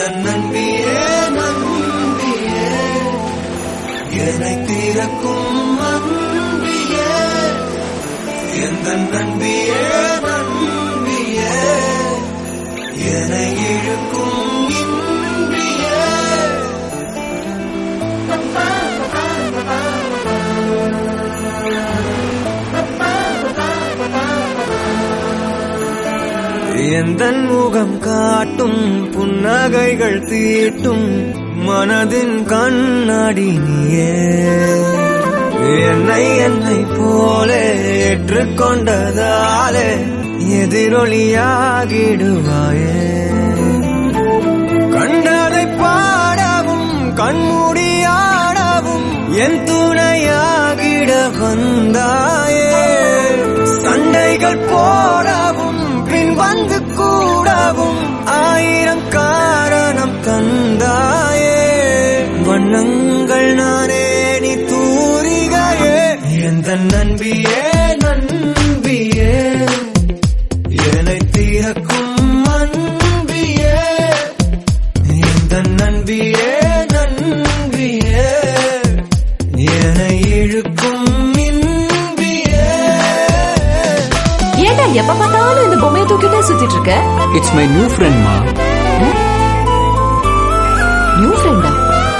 நன்பியே நன்பியே என்னை தீரக்கும் அன்பியே எந்த நன்பியே நன்பியே என்னை இழுக்கும் இன்பியே எந்தன் முகம் காட்டும் புன்னகைகள் தீட்டும் மனதின் கண்ணாடி நீயே என்னை என்னை போலே ஏற்றுக்கொண்டதாலே எதிரொலியாகிடுவாயே கண்டதை பாடவும் கண்மூடியாடவும் என் துணையாகிட வந்தாயே சண்டைகள் போடவும் பின் வந்து கூடவும் ஆயிரம் காரணம் தந்தாயே வண்ணங்கள் நானே நீ தூரிகையே எந்த நண்பியே நண்பியே என்னை தீரக்கும் அன்பியே எந்த நண்பியே நண்பியே என்னை இழுக்கும் இன்பியே ஏன்டா எப்ப பார்த்தாலும் இந்த பொம்மையை தூக்கிட்டே சுத்திட்டு இருக்க இட்ஸ் மை நியூ ஃப்ரெண்ட் மா நியூ ஃப்ரெண்டா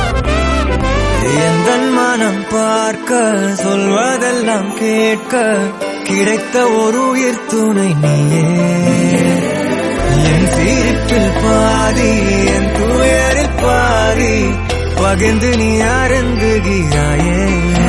எந்த மனம் பார்க்க சொல்வதெல்லாம் கேட்க கிடைத்த ஒரு உயிர் துணை நீயே என் சிரிப்பில் பாதி என் துயரில் பாதி பகிர்ந்து நீ அருந்துகிறாயே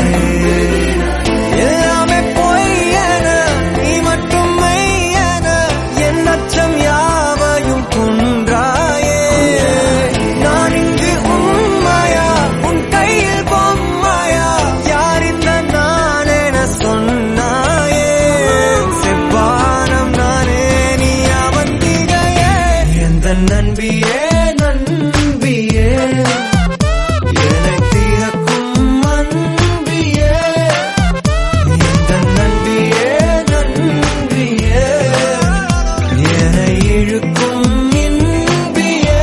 எல்லாமே பொய்யென நீ மட்டும் மெய்யென என் அச்சம் யாவையும் கொன்றாயே நான் இங்கு உண்மையா உன் கையில் பொம்மையா யார் இந்த நான் என சொன்னாயே செவ்வானம் நானே நீ அவந்திகையே எந்த நண்பியே நண்பியே என்னை தீரக்கும் அன்பியே எந்த நன்றியே நன்றியே என்னை இழுக்கும் இன்பியே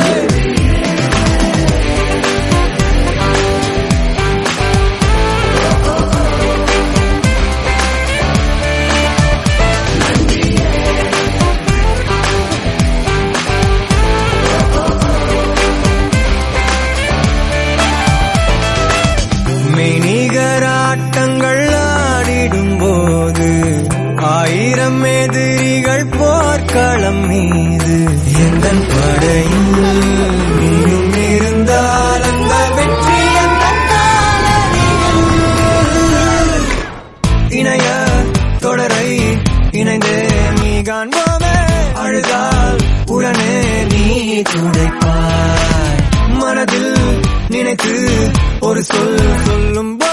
மெய்நிகராட்டங்கள் ஆடிடும் போது ஆயிரம் எதிரிகள் போர்க்களம் மீது எந்த படையில் நீயும் இருந்தால் அந்த வெற்றி எந்த இணைய தொடரை இணைந்தே நீ காண்போமே அழுதால் உடனே நீ துடைப்பாய் மனதில் நினைத்து ஒரு சொல் சொல்லும்